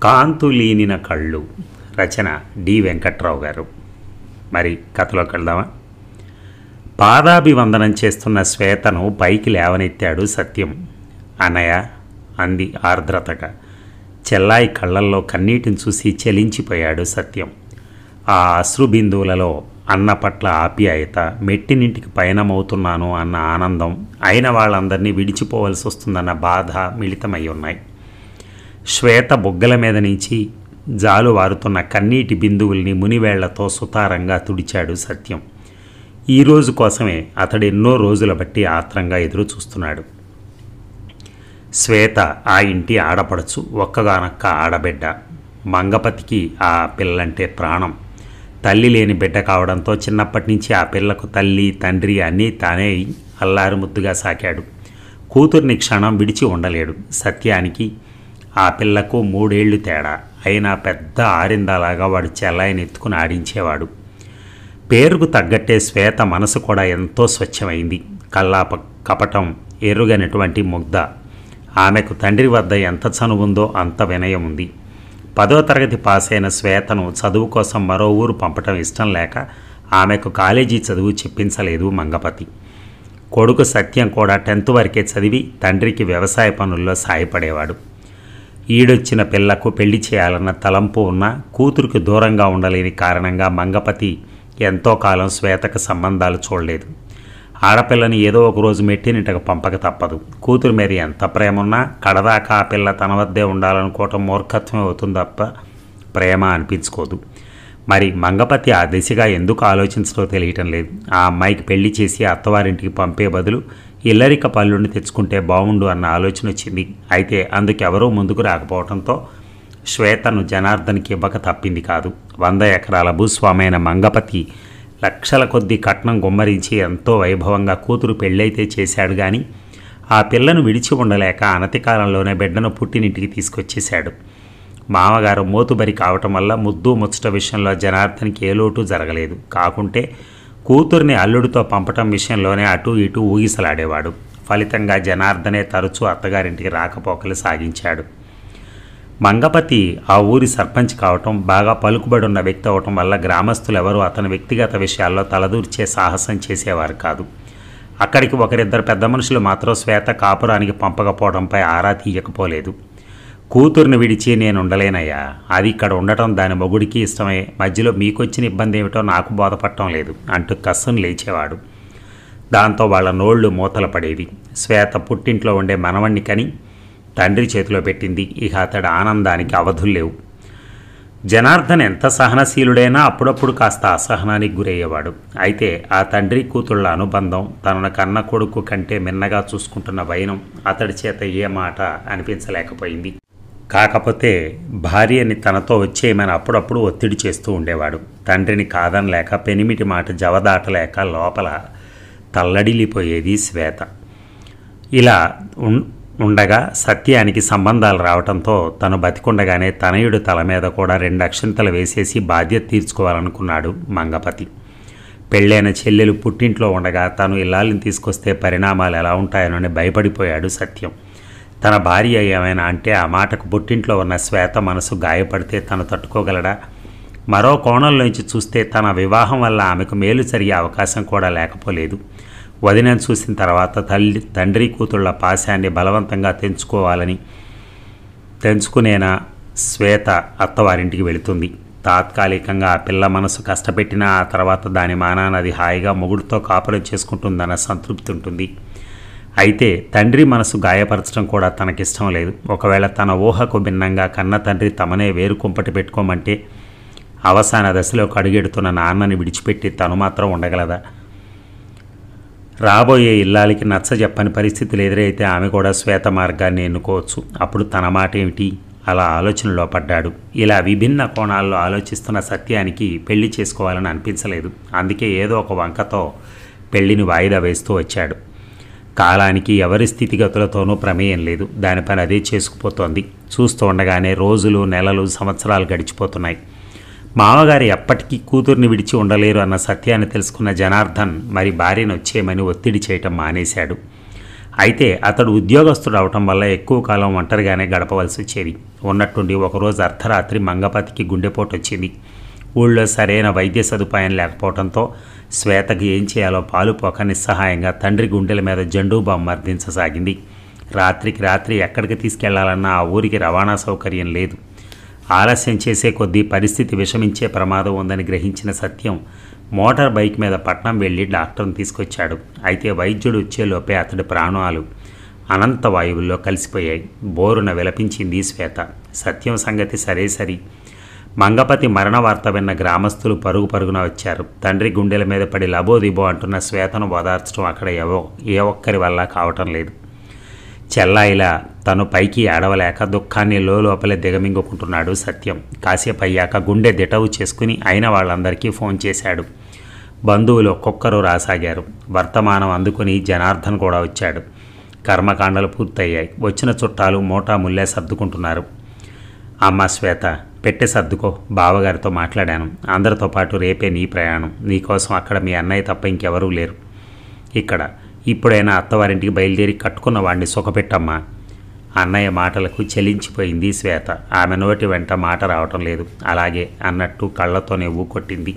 కాంతులీనిన కళ్ళు రచన డి వెంకట్రావు గారు మరి కథలోకి వెళ్దామా పాదాభివందనం చేస్తున్న శ్వేతను పైకి లేవనెత్తాడు సత్యం అన్నయ్య అంది ఆర్ద్రతగా చెల్లాయి కళ్ళల్లో కన్నీటిని చూసి చలించిపోయాడు సత్యం ఆ అశ్రుబిందువులలో అన్న పట్ల ఆప్యాయత మెట్టినింటికి పయనమవుతున్నాను అన్న ఆనందం అయిన వాళ్ళందరినీ విడిచిపోవలసి వస్తుందన్న బాధ మిళితమై ఉన్నాయి శ్వేత బొగ్గల మీద నుంచి జాలు వారుతున్న కన్నీటి బిందువుల్ని మునివేళ్లతో సుతారంగా తుడిచాడు సత్యం ఈ రోజు కోసమే అతడు ఎన్నో రోజుల బట్టి ఆత్రంగా ఎదురు చూస్తున్నాడు శ్వేత ఆ ఇంటి ఆడపడచు ఒక్కగానొక్క ఆడబిడ్డ మంగపతికి ఆ పిల్లంటే ప్రాణం తల్లి లేని బిడ్డ కావడంతో చిన్నప్పటి నుంచి ఆ పిల్లకు తల్లి తండ్రి అన్నీ తానే అల్లారు ముద్దుగా సాకాడు కూతుర్ని క్షణం విడిచి ఉండలేడు సత్యానికి ఆ పిల్లకు మూడేళ్లు తేడా అయినా పెద్ద ఆరిందాలాగా వాడు చెల్లాయిని ఎత్తుకుని ఆడించేవాడు పేరుకు తగ్గట్టే శ్వేత మనసు కూడా ఎంతో స్వచ్ఛమైంది కల్లాప కపటం ఎరుగనటువంటి ముగ్ధ ఆమెకు తండ్రి వద్ద ఎంత చనువుందో అంత వినయం ఉంది పదో తరగతి పాస్ అయిన శ్వేతను చదువు కోసం మరో ఊరు పంపటం ఇష్టం లేక ఆమెకు కాలేజీ చదువు చెప్పించలేదు మంగపతి కొడుకు సత్యం కూడా టెన్త్ వరకే చదివి తండ్రికి వ్యవసాయ పనుల్లో సాయపడేవాడు ఈడొచ్చిన పిల్లకు పెళ్లి చేయాలన్న తలంపు ఉన్న కూతురికి దూరంగా ఉండలేని కారణంగా మంగపతి ఎంతో కాలం శ్వేతకు సంబంధాలు చూడలేదు ఆడపిల్లని ఏదో ఒక రోజు మెట్టినిటకు పంపక తప్పదు కూతురు మీద ఎంత ప్రేమ ఉన్నా కడదాకా ఆ పిల్ల తన వద్దే ఉండాలనుకోవటం మూర్ఖత్వం అవుతుంది తప్ప ప్రేమ అనిపించుకోదు మరి మంగపతి ఆ దిశగా ఎందుకు ఆలోచించడో తెలియటం లేదు ఆ అమ్మాయికి పెళ్లి చేసి అత్తవారింటికి పంపే బదులు ఇల్లరిక పల్లుని తెచ్చుకుంటే బాగుండు అన్న ఆలోచన వచ్చింది అయితే అందుకెవరూ ముందుకు రాకపోవడంతో శ్వేతను జనార్దన్కి ఇవ్వక తప్పింది కాదు వంద ఎకరాల భూస్వామైన మంగపతి లక్షల కొద్దీ కట్నం గుమ్మరించి ఎంతో వైభవంగా కూతురు పెళ్ళైతే చేశాడు కానీ ఆ పిల్లను విడిచి ఉండలేక అనతి కాలంలోనే బిడ్డను పుట్టినింటికి తీసుకొచ్చేశాడు మామగారు మోతుబరి కావటం వల్ల ముద్దు ముచ్చట విషయంలో జనార్దన్కి ఏ లోటు జరగలేదు కాకుంటే కూతుర్ని అల్లుడితో పంపటం విషయంలోనే అటు ఇటు ఊగిసలాడేవాడు ఫలితంగా జనార్దనే తరచూ అత్తగారింటికి రాకపోకలు సాగించాడు మంగపతి ఆ ఊరి సర్పంచ్ కావటం బాగా పలుకుబడి ఉన్న వ్యక్తి అవటం వల్ల గ్రామస్తులు ఎవరూ అతని వ్యక్తిగత విషయాల్లో తలదూర్చే సాహసం చేసేవారు కాదు అక్కడికి ఒకరిద్దరు పెద్ద మనుషులు మాత్రం శ్వేత కాపురానికి పంపకపోవడంపై ఆరా తీయకపోలేదు కూతుర్ని విడిచి నేను ఉండలేనయ్యా అది ఇక్కడ ఉండటం దాని మొగుడికి ఇష్టమే మధ్యలో మీకొచ్చిన ఇబ్బంది ఏమిటో నాకు బోధపడటం లేదు అంటూ కస్సును లేచేవాడు దాంతో వాళ్ళ నోళ్లు మూతలు పడేవి శ్వేత పుట్టింట్లో ఉండే మనవణ్ణి కని తండ్రి చేతిలో పెట్టింది ఇక అతడి ఆనందానికి అవధులు లేవు జనార్దన్ ఎంత సహనశీలుడైనా అప్పుడప్పుడు కాస్త అసహనానికి గురయ్యేవాడు అయితే ఆ తండ్రి కూతుళ్ళ అనుబంధం తనను కన్న కొడుకు కంటే మిన్నగా చూసుకుంటున్న వైనం అతడి చేత ఏ మాట అనిపించలేకపోయింది కాకపోతే భార్యని తనతో వచ్చేయమని అప్పుడప్పుడు ఒత్తిడి చేస్తూ ఉండేవాడు తండ్రిని కాదనలేక పెనిమిటి మాట జవదాటలేక లోపల తల్లడిల్లిపోయేది శ్వేత ఇలా ఉన్ ఉండగా సత్యానికి సంబంధాలు రావడంతో తను బతికుండగానే తనయుడు తల మీద కూడా రెండు అక్షంతలు వేసేసి బాధ్యత తీర్చుకోవాలనుకున్నాడు మంగపతి పెళ్ళైన చెల్లెలు పుట్టింట్లో ఉండగా తను ఇల్లాలిని తీసుకొస్తే పరిణామాలు ఎలా ఉంటాయోనని భయపడిపోయాడు సత్యం తన భార్య ఏమైనా అంటే ఆ మాటకు పుట్టింట్లో ఉన్న శ్వేత మనసు గాయపడితే తను తట్టుకోగలడా మరో కోణంలోంచి చూస్తే తన వివాహం వల్ల ఆమెకు మేలు జరిగే అవకాశం కూడా లేకపోలేదు వదినను చూసిన తర్వాత తల్లి తండ్రి కూతుళ్ళ పాశాన్ని బలవంతంగా తెంచుకోవాలని తెంచుకునేనా శ్వేత అత్తవారింటికి వెళుతుంది తాత్కాలికంగా ఆ పిల్ల మనసు కష్టపెట్టినా ఆ తర్వాత దాని మానాన అది హాయిగా మొగుడుతో కాపురం చేసుకుంటుందన్న సంతృప్తి ఉంటుంది అయితే తండ్రి మనసు గాయపరచడం కూడా తనకిష్టం లేదు ఒకవేళ తన ఊహకు భిన్నంగా కన్న తండ్రి తమనే వేరు కుంపటి పెట్టుకోమంటే అవసాన దశలోకి అడుగెడుతున్న నాన్నని విడిచిపెట్టి తను మాత్రం ఉండగలదా రాబోయే ఇల్లాలికి నచ్చ చెప్పని పరిస్థితులు ఎదురైతే ఆమె కూడా శ్వేత మార్గాన్ని ఎన్నుకోవచ్చు అప్పుడు తన మాట ఏమిటి అలా ఆలోచనలో పడ్డాడు ఇలా విభిన్న కోణాల్లో ఆలోచిస్తున్న సత్యానికి పెళ్లి చేసుకోవాలని అనిపించలేదు అందుకే ఏదో ఒక వంకతో పెళ్లిని వాయిదా వేస్తూ వచ్చాడు కాలానికి ఎవరి స్థితిగతులతోనూ ప్రమేయం లేదు దానిపైన అదే చేసుకుపోతోంది చూస్తూ ఉండగానే రోజులు నెలలు సంవత్సరాలు గడిచిపోతున్నాయి మామగారు ఎప్పటికీ కూతుర్ని విడిచి ఉండలేరు అన్న సత్యాన్ని తెలుసుకున్న జనార్దన్ మరి భార్యను వచ్చేయమని ఒత్తిడి చేయటం మానేశాడు అయితే అతడు ఉద్యోగస్తుడు అవటం వల్ల ఎక్కువ కాలం ఒంటరిగానే గడపవలసి వచ్చేది ఉన్నట్టుండి ఒకరోజు అర్ధరాత్రి మంగపతికి గుండెపోటు వచ్చింది ఊళ్ళో సరైన వైద్య సదుపాయం లేకపోవడంతో శ్వేతకి ఏం చేయాలో పాలుపోక నిస్సహాయంగా తండ్రి గుండెల మీద జండూ బాంబు మర్దించసాగింది రాత్రికి రాత్రి ఎక్కడికి తీసుకెళ్లాలన్నా ఆ ఊరికి రవాణా సౌకర్యం లేదు ఆలస్యం చేసే కొద్దీ పరిస్థితి విషమించే ప్రమాదం ఉందని గ్రహించిన సత్యం మోటార్ బైక్ మీద పట్నం వెళ్ళి డాక్టర్ని తీసుకొచ్చాడు అయితే వైద్యుడు వచ్చేలోపే అతడి ప్రాణాలు అనంత వాయువుల్లో కలిసిపోయాయి బోరున విలపించింది శ్వేత సత్యం సంగతి సరే సరి మంగపతి మరణ వార్త విన్న గ్రామస్తులు పరుగు పరుగున వచ్చారు తండ్రి గుండెల మీద పడి లబోదిబో అంటున్న శ్వేతను ఓదార్చడం అక్కడ ఎవో ఏ ఒక్కరి వల్ల కావటం లేదు చెల్లాయిలా తను పైకి ఏడవలేక దుఃఖాన్ని లోపలే దిగమింగుకుంటున్నాడు సత్యం కాసేపు అయ్యాక గుండె దిటవు చేసుకుని అయిన వాళ్ళందరికీ ఫోన్ చేశాడు బంధువులు ఒక్కొక్కరు రాసాగారు వర్తమానం అందుకుని జనార్దన్ కూడా వచ్చాడు కర్మకాండలు పూర్తయ్యాయి వచ్చిన చుట్టాలు మోటా ముల్లే సర్దుకుంటున్నారు అమ్మ శ్వేత పెట్టె సర్దుకో బావగారితో మాట్లాడాను అందరితో పాటు రేపే నీ ప్రయాణం నీకోసం అక్కడ మీ అన్నయ్య తప్ప ఇంకెవరూ లేరు ఇక్కడ ఇప్పుడైనా అత్తవారింటికి బయలుదేరి కట్టుకున్న వాడిని సుఖపెట్టమ్మా అన్నయ్య మాటలకు చెలించిపోయింది శ్వేత ఆమె నోటి వెంట మాట రావటం లేదు అలాగే అన్నట్టు కళ్ళతోనే ఊకొట్టింది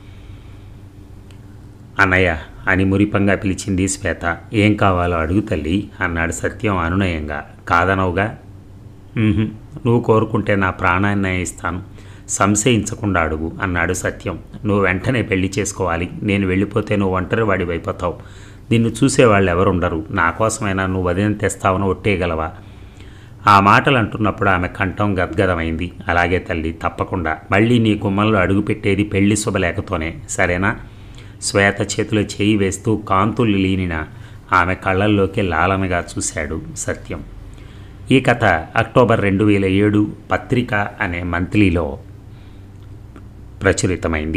అన్నయ్య అని మురిపంగా పిలిచింది శ్వేత ఏం కావాలో అడుగు తల్లి అన్నాడు సత్యం అనునయంగా కాదనవుగా "ఉహుం, నువ్వు కోరుకుంటే నా ప్రాణాన్ని ఇస్తాను సంశయించకుండా అడుగు అన్నాడు సత్యం నువ్వు వెంటనే పెళ్లి చేసుకోవాలి నేను వెళ్ళిపోతే నువ్వు ఒంటరి వాడి అయిపోతావు నిన్ను చూసేవాళ్ళు ఎవరుండరు నా కోసమైనా నువ్వు వదిన తెస్తావని ఒట్టేయగలవా ఆ మాటలు అంటున్నప్పుడు ఆమె కంఠం గద్గదమైంది అలాగే తల్లి తప్పకుండా మళ్ళీ నీ గుమ్మంలో అడుగుపెట్టేది పెళ్లి శుభలేఖతోనే సరేనా శ్వేత చేతిలో చేయి వేస్తూ కాంతులు లీనిన ఆమె కళ్ళల్లోకి లాలనగా చూశాడు సత్యం ఈ కథ అక్టోబర్ రెండు వేల ఏడు పత్రిక అనే మంత్లీలో ప్రచురితమైంది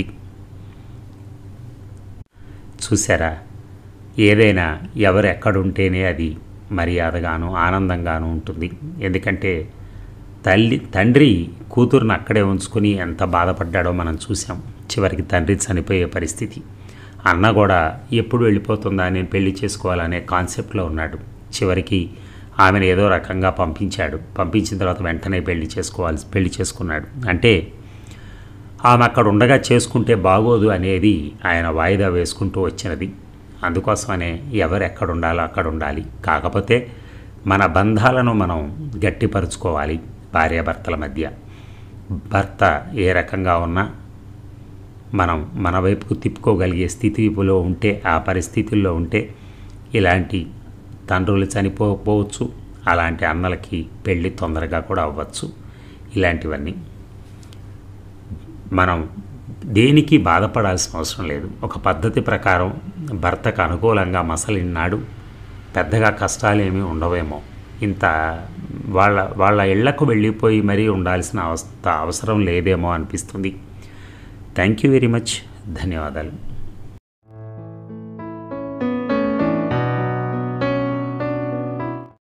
చూసారా ఏదైనా ఎవరు ఎక్కడుంటేనే అది మర్యాదగాను ఆనందంగాను ఉంటుంది ఎందుకంటే తల్లి తండ్రి కూతురుని అక్కడే ఉంచుకొని ఎంత బాధపడ్డాడో మనం చూసాం చివరికి తండ్రి చనిపోయే పరిస్థితి అన్న కూడా ఎప్పుడు వెళ్ళిపోతుందా నేను పెళ్లి చేసుకోవాలనే కాన్సెప్ట్లో ఉన్నాడు చివరికి ఆమెను ఏదో రకంగా పంపించాడు పంపించిన తర్వాత వెంటనే పెళ్లి చేసుకోవాలి పెళ్లి చేసుకున్నాడు అంటే ఆమె అక్కడ ఉండగా చేసుకుంటే బాగోదు అనేది ఆయన వాయిదా వేసుకుంటూ వచ్చినది అందుకోసమనే ఎవరు ఎక్కడ ఉండాలో అక్కడ ఉండాలి కాకపోతే మన బంధాలను మనం గట్టిపరుచుకోవాలి భార్యాభర్తల మధ్య భర్త ఏ రకంగా ఉన్నా మనం మన వైపుకు తిప్పుకోగలిగే స్థితిలో ఉంటే ఆ పరిస్థితుల్లో ఉంటే ఇలాంటి తండ్రులు చనిపోకపోవచ్చు అలాంటి అన్నలకి పెళ్ళి తొందరగా కూడా అవ్వచ్చు ఇలాంటివన్నీ మనం దేనికి బాధపడాల్సిన అవసరం లేదు ఒక పద్ధతి ప్రకారం భర్తకు అనుకూలంగా మసలిన్నాడు పెద్దగా కష్టాలేమీ ఉండవేమో ఇంత వాళ్ళ వాళ్ళ ఇళ్లకు వెళ్ళిపోయి మరీ ఉండాల్సిన అవస్థ అవసరం లేదేమో అనిపిస్తుంది థ్యాంక్ యూ వెరీ మచ్ ధన్యవాదాలు